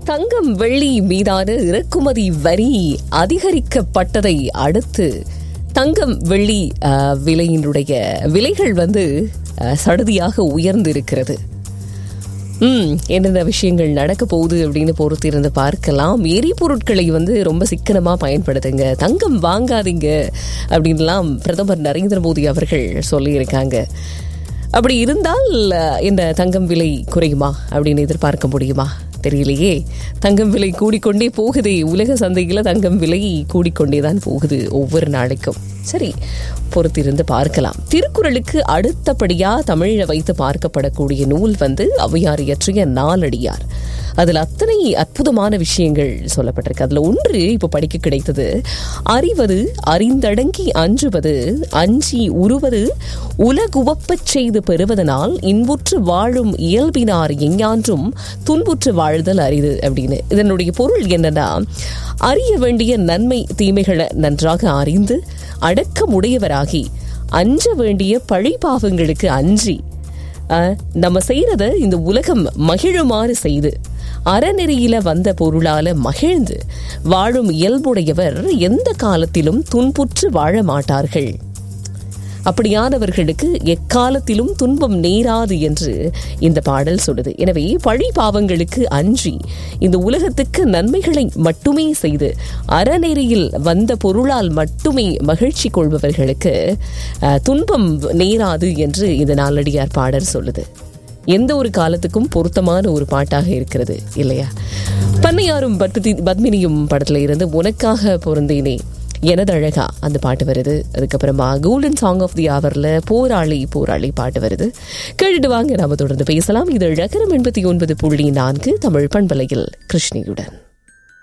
தங்கம் வெள்ளி மீதான இறக்குமதி வரி அதிகரிக்கப்பட்டதை அடுத்து தங்கம் வெள்ளி அஹ், விலையினுடைய விலைகள் வந்து அஹ், சடுதியாக உயர்ந்திருக்கிறது ம் என்னென்ன விஷயங்கள் நடக்க போகுது அப்படின்னு பொறுத்திருந்து பார்க்கலாம் எரிபொருட்களை வந்து ரொம்ப சிக்கனமாக பயன்படுத்துங்க தங்கம் வாங்காதீங்க அப்படின்லாம் பிரதமர் நரேந்திர மோடி அவர்கள் சொல்லியிருக்காங்க அப்படி இருந்தால் அஹ், இந்த தங்கம் விலை குறையுமா அப்படின்னு எதிர்பார்க்க முடியுமா தெரியலையே தங்கம் விலை கூடிக்கொண்டே போகுதே உலக சந்தையில் தங்கம் விலை கூடிக்கொண்டே தான் போகுது ஒவ்வொரு நாளைக்கும் சரி பொறுத்திருந்து பார்க்கலாம் திருக்குறளுக்கு அடுத்தபடியா தமிழில் வைத்து பார்க்கப்படக்கூடிய நூல் வந்து ஔவையார் இயற்றிய நாலடியார் அதில் அத்தனை அற்புதமான விஷயங்கள் சொல்லப்பட்டிருக்கு அதில் ஒன்று இப்போ படிக்க கிடைத்தது அறிவது அறிந்தடங்கி அஞ்சுவது அஞ்சி உருவது உலகுவப்பச் செய்து பெறுவதனால் இன்புற்று வாழும் இயல்பினார் எஞ்ஞான்றும் துன்புற்று வாழ்தல் அரிது அப்படின்னு இதனுடைய பொருள் என்னன்னா அறிய வேண்டிய நன்மை தீமைகளை நன்றாக அறிந்து அடக்கமுடையவராகி அஞ்ச வேண்டிய பழி பாவங்களுக்கு அஞ்சி அஹ், நம்ம செய்யறத இந்த உலகம் மகிழுமாறு செய்து அறநெறியில வந்த பொருளால மகிழ்ந்து வாழும் இயல்புடையவர் எந்த காலத்திலும் துன்புற்று வாழ மாட்டார்கள் அப்படியானவர்களுக்கு எக்காலத்திலும் துன்பம் நேராது என்று இந்த பாடல் சொல்லுது எனவே பழி பாவங்களுக்கு அஞ்சி இந்த உலகத்துக்கு நன்மைகளை மட்டுமே செய்து அறநெறியில் வந்த பொருளால் மட்டுமே மகிழ்ச்சி கொள்பவர்களுக்கு அஹ், துன்பம் நேராது என்று இந்த நாளடியார் பாடல் சொல்லுது எந்த ஒரு காலத்துக்கும் பொருத்தமான ஒரு பாட்டாக இருக்கிறது இல்லையா பண்ணையாரும் பத்மினி பத்மினியும் படத்துல இருந்து உனக்காக பொருந்தேனே எனது அழகா அந்த பாட்டு வருது அதுக்கப்புறமா கோல்டன் சாங் ஆஃப் தி ஹவர்ல போராளி போராளி பாட்டு வருது கேட்டுட்டு வாங்க நாம தொடர்ந்து பேசலாம் இது இழக்கரம் எண்பத்தி ஒன்பது புள்ளி நான்கு தமிழ் பண்பலையில் கிருஷ்ணியுடன்